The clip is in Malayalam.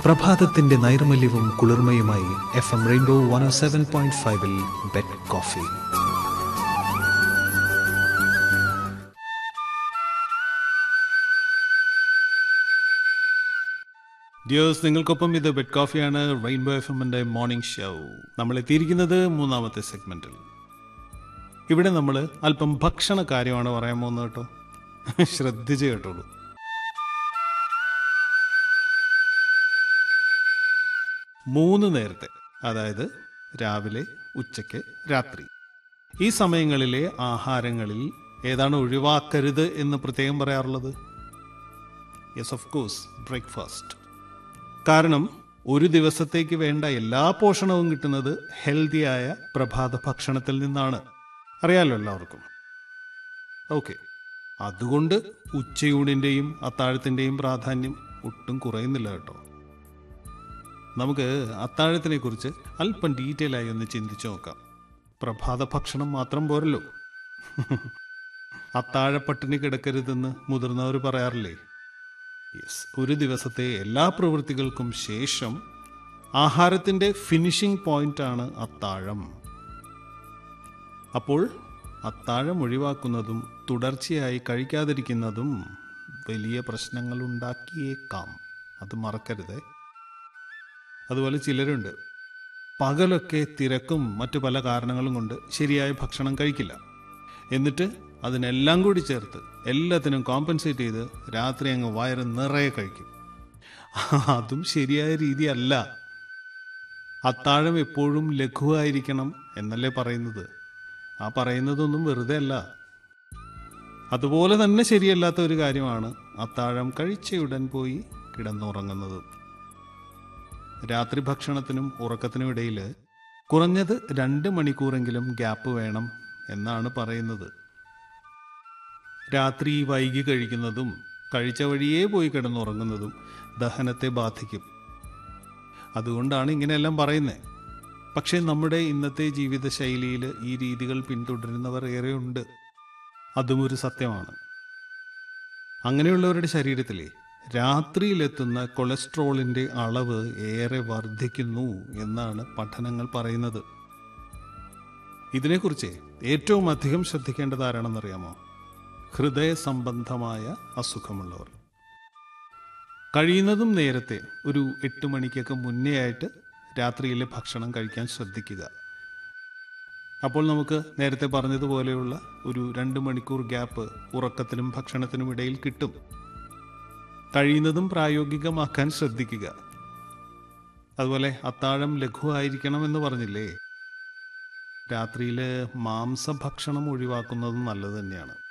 പ്രഭാതത്തിന്റെ നൈർമല്യവും കുളിർമയുമായി F M rainbow one seven point ഫൈവിൽ ബെഡ് കോഫി ഡിയേഴ്സ് നിങ്ങൾക്കൊപ്പം ഇത് ബെഡ് കോഫിയാണ് റെയിൻബോ എഫ് എമ്മിന്റെ മോർണിംഗ് ഷോ നമ്മൾ എത്തിയിരിക്കുന്നത് മൂന്നാമത്തെ സെഗ്മെന്റിൽ ഇവിടെ നമ്മൾ അല്പം ഭക്ഷണ കാര്യമാണ് പറയാൻ പോകുന്നത് കേട്ടോ ശ്രദ്ധിച്ച് കേട്ടോളൂ മൂന്ന് നേരത്തെ അതായത് രാവിലെ ഉച്ചയ്ക്ക് രാത്രി ഈ സമയങ്ങളിലെ ആഹാരങ്ങളിൽ ഏതാണ് ഒഴിവാക്കരുത് എന്ന് പ്രത്യേകം പറയാറുള്ളത് യെസ് ഓഫ് കോഴ്സ് ബ്രേക്ക്ഫാസ്റ്റ് കാരണം ഒരു ദിവസത്തേക്ക് വേണ്ട എല്ലാ പോഷണവും കിട്ടുന്നത് ഹെൽത്തിയായ പ്രഭാത ഭക്ഷണത്തിൽ നിന്നാണ് അറിയാലോ എല്ലാവർക്കും ഓക്കെ അതുകൊണ്ട് ഉച്ചയൂണിൻ്റെയും അത്താഴത്തിൻ്റെയും പ്രാധാന്യം ഒട്ടും കുറയുന്നില്ല കേട്ടോ നമുക്ക് അത്താഴത്തിനെ കുറിച്ച് അല്പം ഡീറ്റെയിൽ ആയി ഒന്ന് ചിന്തിച്ചു നോക്കാം പ്രഭാത ഭക്ഷണം മാത്രം പോരല്ലോ അത്താഴപ്പട്ടിണി കിടക്കരുതെന്ന് മുതിർന്നവർ പറയാറില്ലേ യെസ് ഒരു ദിവസത്തെ എല്ലാ പ്രവൃത്തികൾക്കും ശേഷം ആഹാരത്തിൻ്റെ ഫിനിഷിംഗ് പോയിന്റാണ് അത്താഴം അപ്പോൾ അത്താഴം ഒഴിവാക്കുന്നതും തുടർച്ചയായി കഴിക്കാതിരിക്കുന്നതും വലിയ പ്രശ്നങ്ങൾ ഉണ്ടാക്കിയേക്കാം അത് മറക്കരുതേ അതുപോലെ ചിലരുണ്ട് പകലൊക്കെ തിരക്കും മറ്റു പല കാരണങ്ങളും കൊണ്ട് ശരിയായ ഭക്ഷണം കഴിക്കില്ല എന്നിട്ട് അതിനെല്ലാം കൂടി ചേർത്ത് എല്ലാത്തിനും കോമ്പൻസേറ്റ് ചെയ്ത് രാത്രി അങ്ങ് വയറ് നിറയെ കഴിക്കും അതും ശരിയായ രീതിയല്ല അത്താഴം എപ്പോഴും ലഘുവായിരിക്കണം എന്നല്ലേ പറയുന്നത് ആ പറയുന്നതൊന്നും വെറുതെ അല്ല അതുപോലെ തന്നെ ശരിയല്ലാത്ത ഒരു കാര്യമാണ് അത്താഴം കഴിച്ചയുടൻ പോയി കിടന്നുറങ്ങുന്നത് രാത്രി ഭക്ഷണത്തിനും ഉറക്കത്തിനും ഇടയിൽ കുറഞ്ഞത് രണ്ട് മണിക്കൂറെങ്കിലും ഗ്യാപ്പ് വേണം എന്നാണ് പറയുന്നത് രാത്രി വൈകി കഴിക്കുന്നതും കഴിച്ച വഴിയേ പോയി കിടന്നുറങ്ങുന്നതും ദഹനത്തെ ബാധിക്കും അതുകൊണ്ടാണ് ഇങ്ങനെയെല്ലാം പറയുന്നത് പക്ഷേ നമ്മുടെ ഇന്നത്തെ ജീവിതശൈലിയിൽ ഈ രീതികൾ പിന്തുടരുന്നവർ ഏറെയുണ്ട് അതും ഒരു സത്യമാണ് അങ്ങനെയുള്ളവരുടെ ശരീരത്തിലെ രാത്രിയിലെത്തുന്ന കൊളസ്ട്രോളിൻ്റെ അളവ് ഏറെ വർദ്ധിക്കുന്നു എന്നാണ് പഠനങ്ങൾ പറയുന്നത് ഇതിനെക്കുറിച്ച് ഏറ്റവും അധികം ശ്രദ്ധിക്കേണ്ടത് ആരാണെന്നറിയാമോ ഹൃദയ സംബന്ധമായ അസുഖമുള്ളവർ കഴിയുന്നതും നേരത്തെ ഒരു എട്ട് മണിക്കൊക്കെ മുന്നേ ആയിട്ട് രാത്രിയിലെ ഭക്ഷണം കഴിക്കാൻ ശ്രദ്ധിക്കുക അപ്പോൾ നമുക്ക് നേരത്തെ പറഞ്ഞതുപോലെയുള്ള ഒരു രണ്ട് മണിക്കൂർ ഗ്യാപ്പ് ഉറക്കത്തിനും ഭക്ഷണത്തിനും ഇടയിൽ കിട്ടും കഴിയുന്നതും പ്രായോഗികമാക്കാൻ ശ്രദ്ധിക്കുക അതുപോലെ അത്താഴം ലഘുവായിരിക്കണം എന്ന് പറഞ്ഞില്ലേ രാത്രിയിൽ മാംസഭക്ഷണം ഒഴിവാക്കുന്നതും നല്ലത് തന്നെയാണ്